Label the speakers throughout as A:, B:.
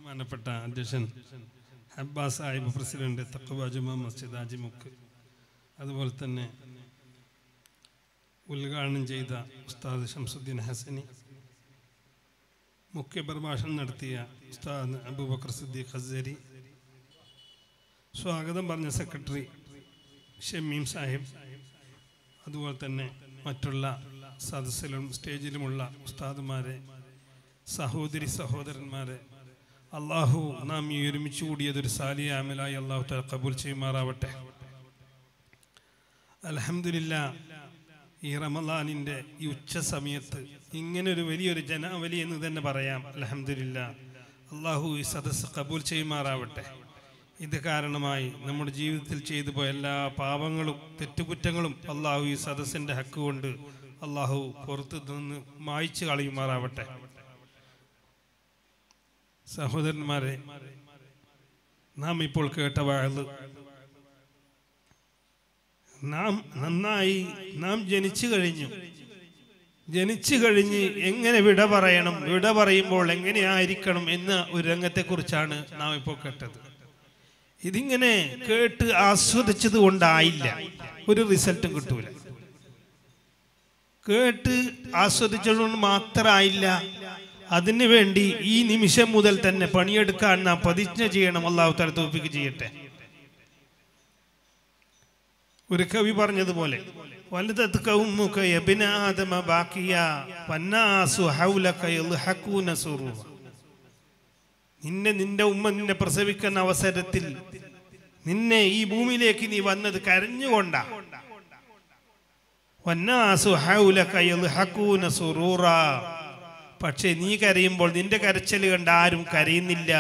A: ബഹുമാനപ്പെട്ട അധ്യക്ഷൻ അബ്ബാസ് സാഹിബ് പ്രസിഡന്റ് തക്കവ ജുമാ മസ്ജിദ് ആജിമുക്ക് അതുപോലെ തന്നെ ഉദ്ഘാടനം ചെയ്ത ഉസ്താദ് ഷംസുദ്ദീൻ ഹസനി മുഖ്യ പ്രഭാഷണം നടത്തിയ ഉസ്താദ് അബൂബക്കർ സിദ്ദീഖ് ഹസരി സ്വാഗതം പറഞ്ഞ സെക്രട്ടറി ഷമീം സാഹിബ് അതുപോലെ തന്നെ മറ്റുള്ള സദസ്സിലും സ്റ്റേജിലുമുള്ള ഉസ്താദുമാരെ സഹോദരി സഹോദരന്മാരെ അള്ളാഹു നാം ഈ ഒരുമിച്ച് കൂടിയതൊരു സാലിയ അമലായി അള്ളാഹു തആല കബൂൽ ചെയ്യുമാറാവട്ടെ അലഹമില്ല ഈ റമലാനിൻ്റെ ഈ ഉച്ച സമയത്ത് ഇങ്ങനെ ഒരു വലിയൊരു ജനാവലി എന്ന് തന്നെ പറയാം അലഹമില്ല അള്ളാഹു ഈ സദസ്സ് കബൂൽ ചെയ്യുമാറാവട്ടെ ഇത് കാരണമായി നമ്മുടെ ജീവിതത്തിൽ ചെയ്തു പോയ എല്ലാ പാപങ്ങളും തെറ്റുകുറ്റങ്ങളും അള്ളാഹു ഈ സദസ്സിൻ്റെ ഹക്ക് കൊണ്ട് അള്ളാഹു പുറത്തു നിന്ന് മായ്ച്ചു കളയുമാറാവട്ടെ സഹോദരന്മാരെ നാം ഇപ്പോൾ കേട്ട വാഴ് നാം നന്നായി നാം ജനിച്ചു കഴിഞ്ഞു ജനിച്ചു കഴിഞ്ഞ് എങ്ങനെ വിട പറയണം വിട പറയുമ്പോൾ എങ്ങനെയായിരിക്കണം എന്ന ഒരു രംഗത്തെക്കുറിച്ചാണ് നാം ഇപ്പോൾ കേട്ടത് ഇതിങ്ങനെ കേട്ട് ആസ്വദിച്ചത് കൊണ്ടായില്ല ഒരു റിസൾട്ടും കിട്ടൂല കേട്ട് ആസ്വദിച്ചതുകൊണ്ട് മാത്രമായില്ല അതിനു വേണ്ടി ഈ നിമിഷം മുതൽ തന്നെ പണിയെടുക്കാൻ നാം പ്രതിജ്ഞ ചെയ്യണം അള്ളാഹു തല തോപ്പിക്ക് ചെയ്യട്ടെ ഒരു കവി പറഞ്ഞതുപോലെ വലുതത്ത് കൗമുക യബ്ന ആദമ ബാക്കിയ വന്നാസു ഹൗലക യൽഹഖൂന സുറൂറ നിന്നെ നിന്റെ ഉമ്മ നിന്നെ പ്രസവിക്കുന്ന അവസരത്തിൽ നിന്നെ ഈ ഭൂമിയിലേക്ക് നീ വന്നത് കരഞ്ഞുകൊണ്ടാ വന്നാസു ഹൗലക യൽഹഖൂന സുറൂറ പക്ഷെ നീ കരയുമ്പോൾ നിന്റെ കരച്ചൽ കണ്ട് ആരും കരയുന്നില്ല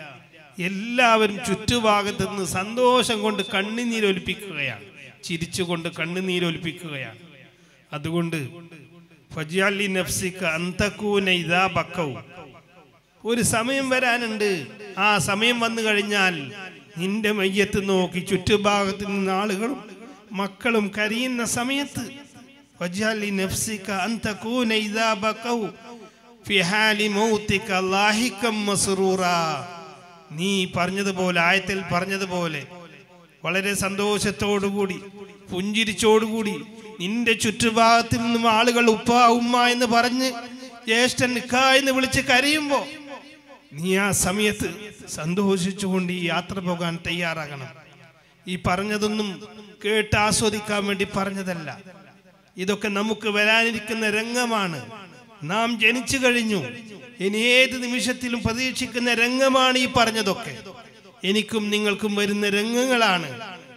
A: എല്ലാവരും ചുറ്റുഭാഗത്ത് നിന്ന് സന്തോഷം കൊണ്ട് കണ്ണുനീരൊലിപ്പിക്കുകയാണ് ചിരിച്ചുകൊണ്ട് കണ്ണുനീരൊലിപ്പിക്കുകയാണ് അതുകൊണ്ട് ഫജിയാലി നഫ്സിക്ക അന്തക്കൂന ഇതാ ബക്കവും ഒരു സമയം വരാനുണ്ട് ആ സമയം വന്നു കഴിഞ്ഞാൽ നിന്റെ മയ്യത്ത് നോക്കി ചുറ്റുഭാഗത്ത് നിന്ന് ആളുകളും മക്കളും കരയുന്ന സമയത്ത് ഫജിയാലി നഫ്സിക്ക അന്തക്കൂന ഇതാ ബക്കവും ഫിഹാലി മൗത്തിക ലാഹികം മസ്റൂറാ നീ പറഞ്ഞതുപോലെ ആയത്തിൽ പറഞ്ഞതുപോലെ വളരെ സന്തോഷത്തോടുകൂടി പുഞ്ചിരിച്ചോടുകൂടി നിന്റെ ചുറ്റുഭാഗത്തിൽ നിന്നും ആളുകൾ ഉപ്പ ഉമ്മ എന്ന് പറഞ്ഞ് ജ്യേഷ്ഠൻ നിക്ക എന്ന് വിളിച്ച് കരയുമ്പോ നീ ആ സമയത്ത് സന്തോഷിച്ചുകൊണ്ട് ഈ യാത്ര പോകാൻ തയ്യാറാകണം ഈ പറഞ്ഞതൊന്നും കേട്ട് ആസ്വദിക്കാൻ വേണ്ടി പറഞ്ഞതല്ല ഇതൊക്കെ നമുക്ക് വരാനിരിക്കുന്ന രംഗമാണ് നാം ജനിച്ചു കഴിഞ്ഞു ഇനി ഏത് നിമിഷത്തിലും പ്രതീക്ഷിക്കുന്ന രംഗമാണ് ഈ പറഞ്ഞതൊക്കെ എനിക്കും നിങ്ങൾക്കും വരുന്ന രംഗങ്ങളാണ്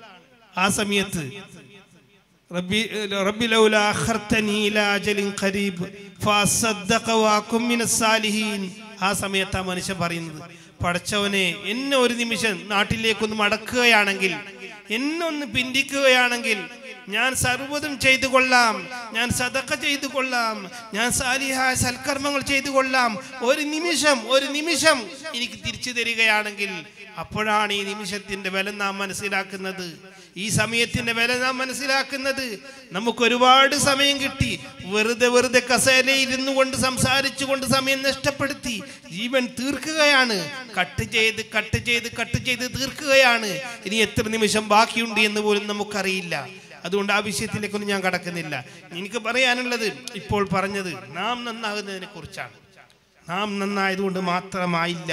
A: ആ സമയത്ത് റബ്ബി റബ്ബി ലൗലാ അഖർതനി ഇലാ അജലിൻ ഖരീബ് ഫഅസ്സദ്ദഖ വഅകും മിനസ് സാലിഹീൻ ആ സമയത്ത് ആ മനുഷ്യൻ പറയുന്നത് പടച്ചവനെ എന്നെ ഒരു നിമിഷം നാട്ടിലേക്കൊന്ന് മടക്കുകയാണെങ്കിൽ എന്നെ ഒന്ന് പിന്തിക്കുകയാണെങ്കിൽ ഞാൻ സർവ്വതും ചെയ്തു കൊള്ളാം ഞാൻ സതക്ക ചെയ്തു കൊള്ളാം ഞാൻ സാലിഹായ സൽക്കർമ്മങ്ങൾ ചെയ്തു കൊള്ളാം ഒരു നിമിഷം ഒരു നിമിഷം എനിക്ക് തിരിച്ചു തരികയാണെങ്കിൽ അപ്പോഴാണ് ഈ നിമിഷത്തിന്റെ വില നാം മനസ്സിലാക്കുന്നത് ഈ സമയത്തിന്റെ വില നാം മനസ്സിലാക്കുന്നത് നമുക്ക് ഒരുപാട് സമയം കിട്ടി വെറുതെ വെറുതെ കസേരയിൽ ഇരുന്നു കൊണ്ട് സംസാരിച്ചു കൊണ്ട് സമയം നഷ്ടപ്പെടുത്തി ജീവൻ തീർക്കുകയാണ് കട്ട് ചെയ്ത് കട്ട് ചെയ്ത് കട്ട് ചെയ്ത് തീർക്കുകയാണ് ഇനി എത്ര നിമിഷം ബാക്കിയുണ്ട് എന്ന് പോലും നമുക്കറിയില്ല അതുകൊണ്ട് ആ വിഷയത്തിലേക്കൊന്നും ഞാൻ കടക്കുന്നില്ല എനിക്ക് പറയാനുള്ളത് ഇപ്പോൾ പറഞ്ഞത് നാം നന്നാകുന്നതിനെ കുറിച്ചാണ് നാം നന്നായതുകൊണ്ട് മാത്രമായില്ല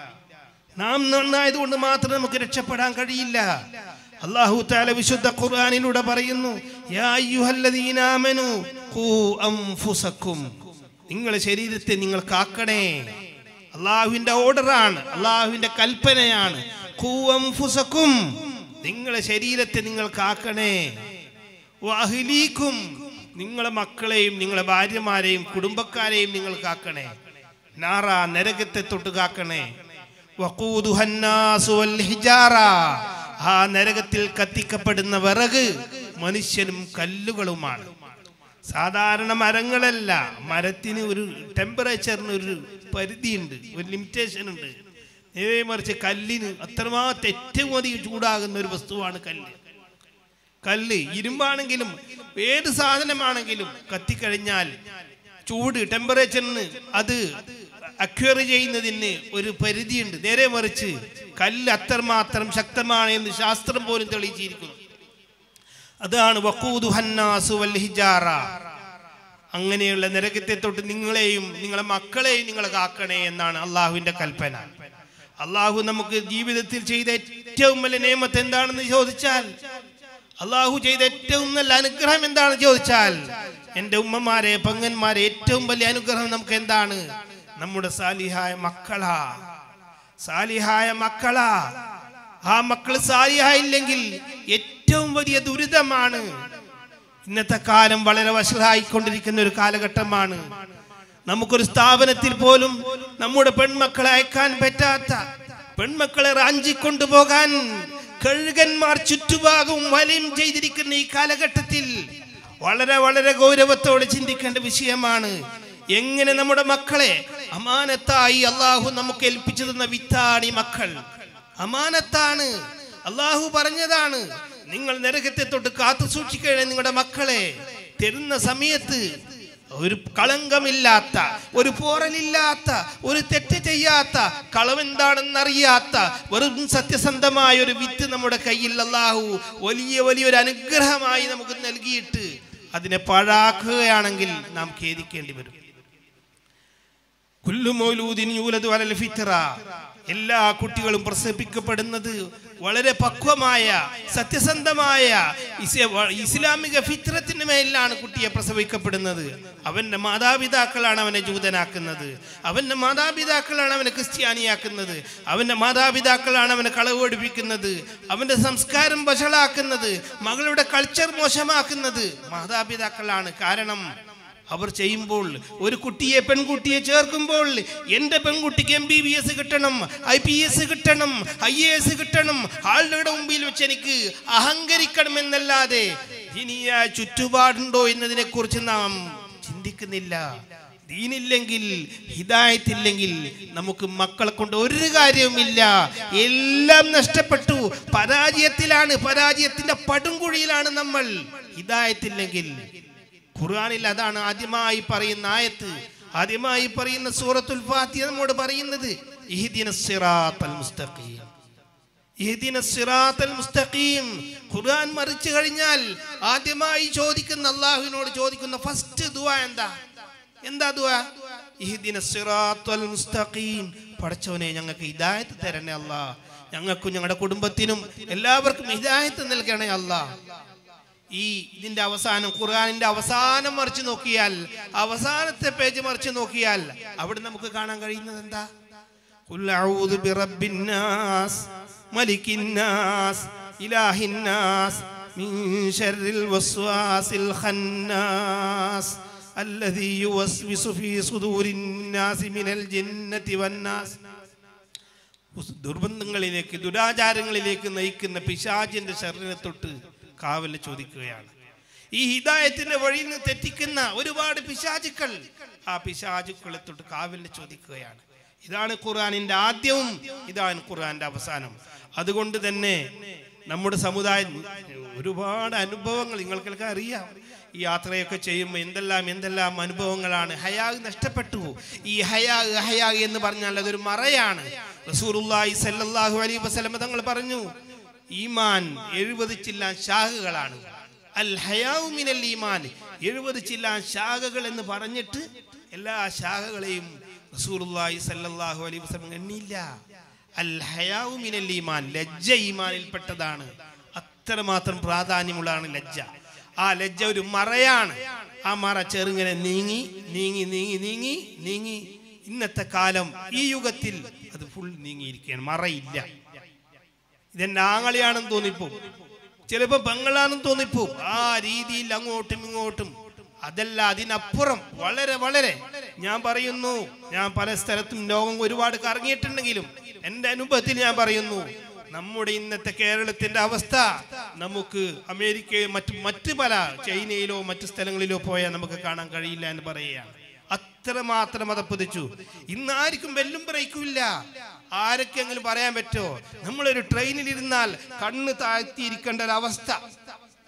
A: നാം നന്നായതുകൊണ്ട് മാത്രം നമുക്ക് രക്ഷപ്പെടാൻ കഴിയില്ല അള്ളാഹു താല വിശുദ്ധ ഖുർആനിലൂടെ പറയുന്നു യാ അയ്യുഹല്ലദീന ആമനു ഖൂ അൻഫുസക്കും നിങ്ങളുടെ ശരീരത്തെ നിങ്ങൾ കാക്കണേ അള്ളാഹുവിന്റെ ഓർഡറാണ് അള്ളാഹുവിന്റെ കൽപ്പനയാണ് ഖൂ അൻഫുസക്കും നിങ്ങളുടെ ശരീരത്തെ നിങ്ങൾ കാക്കണേ വാഹിലീക്കും നിങ്ങളെ മക്കളെയും നിങ്ങളെ ഭാര്യമാരെയും കുടുംബക്കാരെയും നിങ്ങൾ കാക്കണേ നാറ നരകത്തെ തൊട്ട് കാക്കണേ വഖൂദുഹന്നാസു വൽ ഹിജാറ ആ നരകത്തിൽ കത്തിക്കപ്പെടുന്ന വിറക് മനുഷ്യനും കല്ലുകളുമാണ് സാധാരണ മരങ്ങളല്ല മരത്തിന് ഒരു ടെമ്പറേച്ചറിന് ഒരു പരിധിയുണ്ട് ഒരു ലിമിറ്റേഷൻ ഉണ്ട് നേരെ മറിച്ച് കല്ലിന് അത്രമാത്രം ഏറ്റവും അധികം ചൂടാകുന്ന ഒരു വസ്തുവാണ് കല്ല് കല്ല് ഇരുമ്പാണെങ്കിലും ഏത് സാധനമാണെങ്കിലും കത്തിക്കഴിഞ്ഞാൽ ചൂട് ടെമ്പറേച്ചറിന് അത് അക്വയർ ചെയ്യുന്നതിന് ഒരു പരിധിയുണ്ട് നേരെ മറിച്ച് കല്ല് അത്രമാത്രം ശക്തമാണ് എന്ന് ശാസ്ത്രം പോലും തെളിയിച്ചിരിക്കുന്നു അതാണ് വഖൂദു ഹന്നാസു വൽ ഹിജാറ അങ്ങനെയുള്ള നരകത്തെ തൊട്ട് നിങ്ങളെയും നിങ്ങളെ മക്കളെയും നിങ്ങൾ കാക്കണേ എന്നാണ് അള്ളാഹുവിന്റെ കൽപ്പന അള്ളാഹു നമുക്ക് ജീവിതത്തിൽ ചെയ്ത ഏറ്റവും വലിയ നിയമത്ത് എന്താണെന്ന് ചോദിച്ചാൽ അള്ളാഹു ചെയ്ത ഏറ്റവും നല്ല അനുഗ്രഹം എന്താണെന്ന് ചോദിച്ചാൽ എൻ്റെ ഉമ്മമാരെ പങ്ങന്മാരെ ഏറ്റവും വലിയ അനുഗ്രഹം നമുക്ക് എന്താണ് നമ്മുടെ സാലിഹായ മക്കളാ സാലിഹായ മക്കളാ ആ മക്കൾ സാലിഹായില്ലെങ്കിൽ ഏറ്റവും വലിയ ദുരിതമാണ് ഇന്നത്തെ കാലം വളരെ വഷളായിക്കൊണ്ടിരിക്കുന്ന ഒരു കാലഘട്ടമാണ് നമുക്കൊരു സ്ഥാപനത്തിൽ പോലും നമ്മുടെ പെൺമക്കളെ അയക്കാൻ പറ്റാത്ത പെൺമക്കളെ റാഞ്ചി കൊണ്ടുപോകാൻ കഴുകന്മാർ ചുറ്റുഭാഗവും വലയം ചെയ്തിരിക്കുന്ന ഈ കാലഘട്ടത്തിൽ വളരെ വളരെ ഗൗരവത്തോടെ ചിന്തിക്കേണ്ട വിഷയമാണ് എങ്ങനെ നമ്മുടെ മക്കളെ അമാനത്തായി അള്ളാഹു നമുക്ക് ഏൽപ്പിച്ചു തന്ന വിത്താണ് ഈ മക്കൾ അമാനത്താണ് അള്ളാഹു പറഞ്ഞതാണ് നിങ്ങൾ നരകത്തെ തൊട്ട് കാത്തു സൂക്ഷിക്കണേ നിങ്ങളുടെ മക്കളെ തരുന്ന സമയത്ത് ഒരു കളങ്കമില്ലാത്ത ഒരു പോറലില്ലാത്ത ഒരു തെറ്റ് ചെയ്യാത്ത കളവെന്താണെന്നറിയാത്ത വെറും സത്യസന്ധമായ ഒരു വിത്ത് നമ്മുടെ കയ്യിൽ അല്ലാഹു വലിയ വലിയൊരു അനുഗ്രഹമായി നമുക്ക് നൽകിയിട്ട് അതിനെ പാഴാക്കുകയാണെങ്കിൽ നാം ഖേദിക്കേണ്ടി വരും കുല്ലു മൗലൂദിൻ യൂലദു അലൽ ഫിത്ര എല്ലാ കുട്ടികളും പ്രസവിക്കപ്പെടുന്നത് വളരെ പക്വമായ സത്യസന്ധമായ ഇസ്- വ- ഇസ്ലാമിക ഫിത്രത്തിന് മേലിലാണ് കുട്ടിയെ പ്രസവിക്കപ്പെടുന്നത് അവന്റെ മാതാപിതാക്കളാണ് അവനെ ജൂതനാക്കുന്നത് അവന്റെ മാതാപിതാക്കളാണ് അവനെ ക്രിസ്ത്യാനിയാക്കുന്നത് അവന്റെ മാതാപിതാക്കളാണ് അവനെ കളവ് പഠിപ്പിക്കുന്നത് അവന്റെ സംസ്കാരം വഷളാക്കുന്നത് മകളുടെ കൾച്ചർ മോശമാക്കുന്നത് മാതാപിതാക്കളാണ് കാരണം അവർ ചെയ്യുമ്പോൾ ഒരു കുട്ടിയെ പെൺകുട്ടിയെ ചേർക്കുമ്പോൾ എൻ്റെ പെൺകുട്ടിക്ക് എം ബി ബി എസ് കിട്ടണം ഐ പി എസ് കിട്ടണം ഐ എ എസ് കിട്ടണം ആളുടെ മുമ്പിൽ വെച്ച് എനിക്ക് അഹങ്കരിക്കണം എന്നല്ലാതെ ഇനിയ ചുറ്റുപാടുണ്ടോ എന്നതിനെ കുറിച്ച് നാം ചിന്തിക്കുന്നില്ല ദീനില്ലെങ്കിൽ ഹിദായത്തില്ലെങ്കിൽ നമുക്ക് മക്കളെ കൊണ്ട് ഒരു കാര്യവുമില്ല എല്ലാം നഷ്ടപ്പെട്ടു പരാജയത്തിലാണ് പരാജയത്തിന്റെ പടുംകുഴിയിലാണ് നമ്മൾ ഹിദായത്തില്ലെങ്കിൽ ഖുർആനിൽ അതാണ് ആദ്യമായി പറയുന്ന ആയത്ത് ആദ്യമായി പറയുന്ന സൂറത്തുൽ ഫാത്തിഹ നമ്മോട് പറയുന്നത് ഇഹ്ദിന സിറാത്തൽ മുസ്തഖീം ഇഹ്ദിന സിറാത്തൽ മുസ്തഖീം ഖുർആൻ മറിച്ചു കഴിഞ്ഞാൽ ആദ്യമായി ചോദിക്കുന്ന അള്ളാഹുവിനോട് ചോദിക്കുന്ന ഫസ്റ്റ് ദുആ എന്താ എന്താ ദുആ ഇഹ്ദിന സിറാത്തൽ മുസ്തഖീം പടച്ചവനെ ഞങ്ങൾക്ക് ഹിദായത്ത് തരണേ അല്ലാ ഞങ്ങൾക്കും ഞങ്ങളുടെ കുടുംബത്തിനും എല്ലാവർക്കും ഹിദായത്ത് നൽകണേ അല്ലാ ഈ ഇതിന്റെ അവസാനം ഖുർആനിന്റെ അവസാനം മറിച്ച് നോക്കിയാൽ അവസാനത്തെ പേജ് മറിച്ച് നോക്കിയാൽ അവിടെ നമുക്ക് കാണാൻ കഴിയുന്നത് എന്താ ഖുൽ അഊദു ബിറബ്ബിന്നാസ് മലിക്കിന്നാസ് ഇലാഹിന്നാസ് മിൻ ശർറിൽ വസ്വാസിൽ ഖന്നാസ് الذي يوسوس في صدور الناس من الجنة والناس ദുർബന്ധങ്ങളിലേക്ക് ദുരാചാരങ്ങളിലേക്ക് നയിക്കുന്ന പിശാചിന്റെ ശരീരനെ തൊട്ട് കാവല് ചോദിക്കുകയാണ് ഈ ഹിദായത്തിന്റെ വഴിയിൽ നിന്ന് തെറ്റിക്കുന്ന ഒരുപാട് പിശാചുക്കൾ ആ പിശാചുക്കളെ തൊട്ട് കാവലിന് ചോദിക്കുകയാണ് ഇതാണ് ഖുർആനിന്റെ ആദ്യവും ഇതാണ് ഖുർആന്റെ അവസാനം അതുകൊണ്ട് തന്നെ നമ്മുടെ സമുദായം ഒരുപാട് അനുഭവങ്ങൾ നിങ്ങൾക്കൊക്കെ അറിയാം ഈ യാത്രയൊക്കെ ചെയ്യുമ്പോൾ എന്തെല്ലാം എന്തെല്ലാം അനുഭവങ്ങളാണ് ഹയാഗ് നഷ്ടപ്പെട്ടു ഈ ഹയാഗ് ഹയാഗ് എന്ന് പറഞ്ഞാൽ അതൊരു മറയാണ് റസൂറുല്ലാഹി സല്ലല്ലാഹു അലൈഹി വസല്ലം തങ്ങൾ പറഞ്ഞു ഈമാൻ എഴുപത് ചില്ലാൻ ശാഖകളാണ് അൽ ഹയാഉ മിനൽ ഈമാൻ എഴുപത് ചില്ലാൻ ശാഖകൾ എന്ന് പറഞ്ഞിട്ട് എല്ലാ ശാഖകളെയും റസൂലുള്ളാഹി സല്ലല്ലാഹു അലൈഹി വസല്ലം എണ്ണിയില്ല അൽ ഹയാഉ മിനൽ ഈമാൻ ലജ്ജ ഈമാനിൽപ്പെട്ടതാണ് അത്രമാത്രം പ്രാധാന്യമുള്ളതാണ് ലജ്ജ ആ ലജ്ജ ഒരു മറയാണ് ആ മറ ചെറുങ്ങനെ നീങ്ങി നീങ്ങി നീങ്ങി നീങ്ങി നീങ്ങി ഇന്നത്തെ കാലം ഈ യുഗത്തിൽ അത് ഫുൾ നീങ്ങിയിരിക്കുകയാണ് മറയില്ല ഇതെന്റെ ആങ്ങളെയാണെന്ന് തോന്നിപ്പോ ചിലപ്പോ ബംഗളാണെന്ന് തോന്നിപ്പോ ആ രീതിയിൽ അങ്ങോട്ടും ഇങ്ങോട്ടും അതല്ല അതിനപ്പുറം വളരെ വളരെ ഞാൻ പറയുന്നു ഞാൻ പല സ്ഥലത്തും ലോകം ഒരുപാട് കറങ്ങിയിട്ടുണ്ടെങ്കിലും എന്റെ അനുഭവത്തിൽ ഞാൻ പറയുന്നു നമ്മുടെ ഇന്നത്തെ കേരളത്തിന്റെ അവസ്ഥ നമുക്ക് അമേരിക്കയോ മറ്റു മറ്റു പല ചൈനയിലോ മറ്റു സ്ഥലങ്ങളിലോ പോയാൽ നമുക്ക് കാണാൻ കഴിയില്ല എന്ന് പറയുകയാണ് അത്രമാത്രം അതപ്പതിച്ചു ഇന്ന് ആർക്കും വെല്ലും ബ്രേക്കില്ല ആരൊക്കെങ്കിലും പറയാൻ പറ്റുമോ നമ്മളൊരു ട്രെയിനിൽ ഇരുന്നാൽ കണ്ണ് താഴ്ത്തിയിരിക്കേണ്ട ഒരു അവസ്ഥ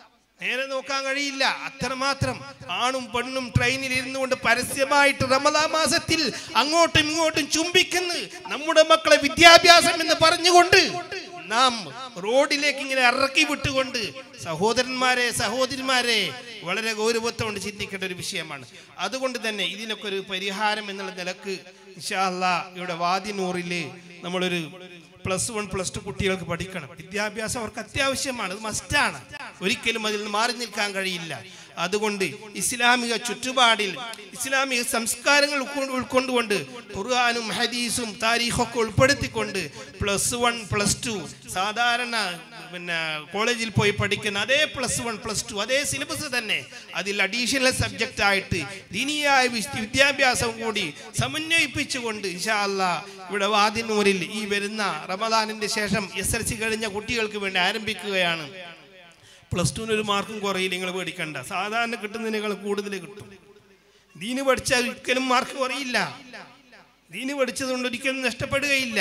A: നേരെ നോക്കാൻ കഴിയില്ല അത്രമാത്രം ആണും പെണ്ണും ട്രെയിനിൽ ഇരുന്നു കൊണ്ട് പരസ്യമായിട്ട് റമദാ മാസത്തിൽ അങ്ങോട്ടും ഇങ്ങോട്ടും ചുംബിക്കുന്നു നമ്മുടെ മക്കളെ വിദ്യാഭ്യാസം എന്ന് പറഞ്ഞുകൊണ്ട് നാം റോഡിലേക്ക് ഇങ്ങനെ ഇറക്കി വിട്ടുകൊണ്ട് സഹോദരന്മാരെ സഹോദരിമാരെ വളരെ ഗൗരവത്തോണ്ട് ചിന്തിക്കേണ്ട ഒരു വിഷയമാണ് അതുകൊണ്ട് തന്നെ ഇതിനൊക്കെ ഒരു പരിഹാരം എന്നുള്ള നിലക്ക് ഇൻഷാല്ല ഇവിടെ വാദിനൂറില് നമ്മളൊരു പ്ലസ് വൺ പ്ലസ് ടു കുട്ടികൾക്ക് പഠിക്കണം വിദ്യാഭ്യാസം അവർക്ക് അത്യാവശ്യമാണ് അത് മസ്റ്റാണ് ഒരിക്കലും അതിൽ നിന്ന് മാറി നിൽക്കാൻ കഴിയില്ല അതുകൊണ്ട് ഇസ്ലാമിക ചുറ്റുപാടിൽ ഇസ്ലാമിക സംസ്കാരങ്ങൾ ഉൾക്കൊ- ഉൾക്കൊണ്ടുകൊണ്ട് ഖുർആാനും ഹദീസും താരീഖൊക്കെ ഉൾപ്പെടുത്തിക്കൊണ്ട് പ്ലസ് വൺ പ്ലസ് ടു സാധാരണ പിന്നെ കോളേജിൽ പോയി പഠിക്കുന്ന അതേ പ്ലസ് വൺ പ്ലസ് ടു അതേ സിലബസ് തന്നെ അതിൽ അഡീഷണൽ സബ്ജക്റ്റ് ആയിട്ട് ദീനീയായ വിസ്- വിദ്യാഭ്യാസം കൂടി സമന്വയിപ്പിച്ചുകൊണ്ട് ഇൻഷാ അല്ലാ ഇവിടെ വാദിനൂരിൽ ഈ വരുന്ന റമദാനിന്റെ ശേഷം എസ് എൽ സി കഴിഞ്ഞ കുട്ടികൾക്ക് വേണ്ടി ആരംഭിക്കുകയാണ് പ്ലസ് ടുവിന് ഒരു മാർക്കും കുറയില്ല നിങ്ങൾ പേടിക്കണ്ട സാധാരണ കിട്ടുന്നതിനേക്കാൾ കൂടുതൽ കിട്ടും ദീന് പഠിച്ചാൽ ഒരിക്കലും മാർക്ക് കുറയില്ല ദീന് പഠിച്ചതുകൊണ്ട് ഒരിക്കലും നഷ്ടപ്പെടുകയില്ല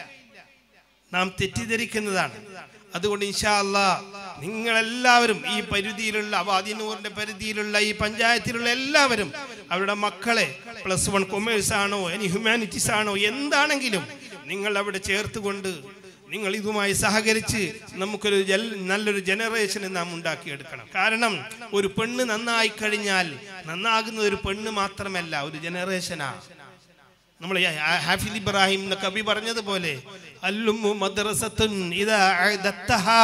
A: നാം തെറ്റിദ്ധരിക്കുന്നതാണ് അതുകൊണ്ട് ഇൻഷാ അല്ലാ നിങ്ങളെല്ലാവരും ഈ പരിധിയിലുള്ള അവാദിനൂറിന്റെ പരിധിയിലുള്ള ഈ പഞ്ചായത്തിലുള്ള എല്ലാവരും അവരുടെ മക്കളെ പ്ലസ് വൺ കൊമേഴ്സ് ആണോ ഇനി ഹ്യൂമാനിറ്റീസ് ആണോ എന്താണെങ്കിലും നിങ്ങൾ അവിടെ ചേർത്തുകൊണ്ട് നിങ്ങൾ ഇതുമായി സഹകരിച്ച് നമുക്കൊരു ജൽ നല്ലൊരു ജനറേഷനെ നാം ഉണ്ടാക്കിയെടുക്കണം കാരണം ഒരു പെണ്ണ് നന്നായി കഴിഞ്ഞാൽ നന്നാകുന്നത് ഒരു പെണ്ണ് മാത്രമല്ല ഒരു ജനറേഷനാണ് നമ്മൾ ഈ ആ- ഹാഫിദ് ഇബ്രാഹിം എന്ന കവി പറഞ്ഞതുപോലെ അല്ലുമ്മു മദ്രസത്തുൻ ഇദാ അഅദത്തഹാ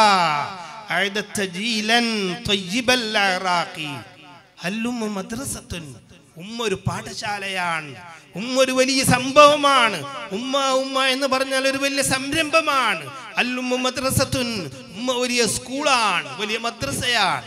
A: അഅദത്ത ജീലൻ ത്വയ്യിബൽ അറാഖി അല്ലുമ്മു മദ്രസത്തുൻ ഉമ്മ ഒരു പാഠശാലയാണ് ഉമ്മ ഒരു വലിയ സംഭവമാണ് ഉമ്മ ഉമ്മ എന്ന് പറഞ്ഞാൽ ഒരു വലിയ സംരംഭമാണ് അല്ലുമ്മു മദ്രസത്തുൻ ഉമ്മ വലിയ സ്കൂളാണ് വലിയ മദ്രസയാണ്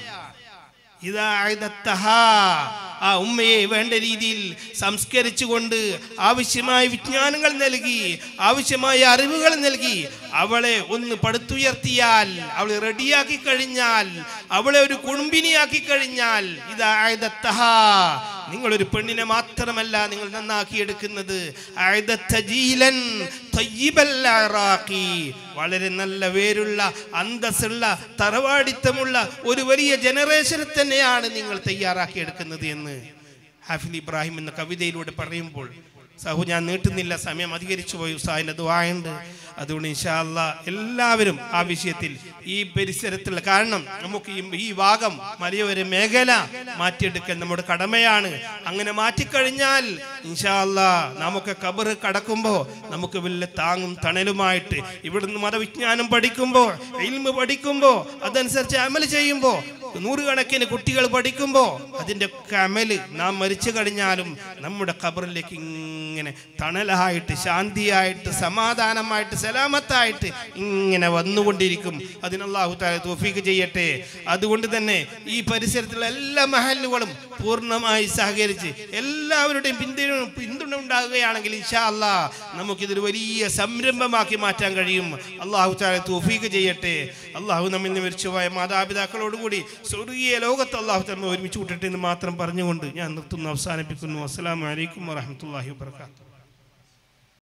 A: ഇതാ അഴുതത്തഹാ. ആ ഉമ്മയെ വേണ്ട രീതിയിൽ സംസ്കരിച്ചുകൊണ്ട് ആവശ്യമായ വിജ്ഞാനങ്ങൾ നൽകി ആവശ്യമായ അറിവുകൾ നൽകി അവളെ ഒന്ന് പടുത്തുയർത്തിയാൽ അവളെ റെഡിയാക്കി കഴിഞ്ഞാൽ അവളെ ഒരു കുടുംബിനിയാക്കി കഴിഞ്ഞാൽ ഇതാ അഴുതത്തഹാ. നിങ്ങളൊരു പെണ്ണിനെ മാത്രമല്ല നിങ്ങൾ നന്നാക്കി എടുക്കുന്നത് അഴുതത്ത ജീലൻ ത്വയ്യിബൽ അറാഖി. വളരെ നല്ല വേരുള്ള അന്തസ്സുള്ള തറവാടിത്തമുള്ള ഒരു വലിയ ജനറേഷനെ തന്നെയാണ് നിങ്ങൾ തയ്യാറാക്കി എടുക്കുന്നത് എന്ന് ഹാഫിൽ ഇബ്രാഹിം എന്ന കവിതയിലൂടെ പറയുമ്പോൾ സഹു ഞാൻ നീട്ടുന്നില്ല സമയം അധികരിച്ചു പോയി ഉസ്താദിന്റെ ദുആയുണ്ട് അതുകൊണ്ട് ഇൻഷാ അല്ലാ എല്ലാവരും ആ വിഷയത്തിൽ ഈ പരിസരത്തുള്ള കാരണം നമുക്ക് ഈ ഈ ഭാഗം മലയോര മേഖല മാറ്റിയെടുക്കൽ നമ്മുടെ കടമയാണ് അങ്ങനെ മാറ്റിക്കഴിഞ്ഞാൽ ഇൻഷാ അല്ലാ നമുക്ക് കബർ കടക്കുമ്പോൾ നമുക്ക് വലിയ താങ്ങും തണലുമായിട്ട് ഇവിടുന്ന് മതവിജ്ഞാനം പഠിക്കുമ്പോൾ ഇൽമ് പഠിക്കുമ്പോൾ അതനുസരിച്ച് അമൽ ചെയ്യുമ്പോൾ നൂറുകണക്കിന് കുട്ടികൾ പഠിക്കുമ്പോൾ അതിൻ്റെ ഒക്കെ അമല് നാം മരിച്ചു കഴിഞ്ഞാലും നമ്മുടെ ഖബറിലേക്ക് ഇങ്ങനെ തണലായിട്ട് ശാന്തിയായിട്ട് സമാധാനമായിട്ട് സലാമത്തായിട്ട് ഇങ്ങനെ വന്നുകൊണ്ടിരിക്കും അതിന് അള്ളാഹു താല തോഫീക്ക് ചെയ്യട്ടെ അതുകൊണ്ട് തന്നെ ഈ പരിസരത്തുള്ള എല്ലാ മഹലുകളും പൂർണ്ണമായി സഹകരിച്ച് എല്ലാവരുടെയും പിന്തുണ പിന്തുണ ഉണ്ടാകുകയാണെങ്കിൽ ഇൻഷാ അല്ലാ നമുക്കിതൊരു വലിയ സംരംഭമാക്കി മാറ്റാൻ കഴിയും അള്ളാഹു താല തോഫീക്ക് ചെയ്യട്ടെ അള്ളാഹു നമ്മിൽ നിന്ന് മരിച്ചുപോയ മാതാപിതാക്കളോടുകൂടി സ്വർഗീയ ലോകത്ത് അള്ളാഹു തമ്മ ഒരുമിച്ച് വിട്ടിട്ട് എന്ന് മാത്രം പറഞ്ഞുകൊണ്ട് ഞാൻ നിർത്തുന്നു അവസാനിപ്പിക്കുന്നു അസ്സലാമു അലൈക്കും വറഹമത്തല്ലാഹി വാത്തു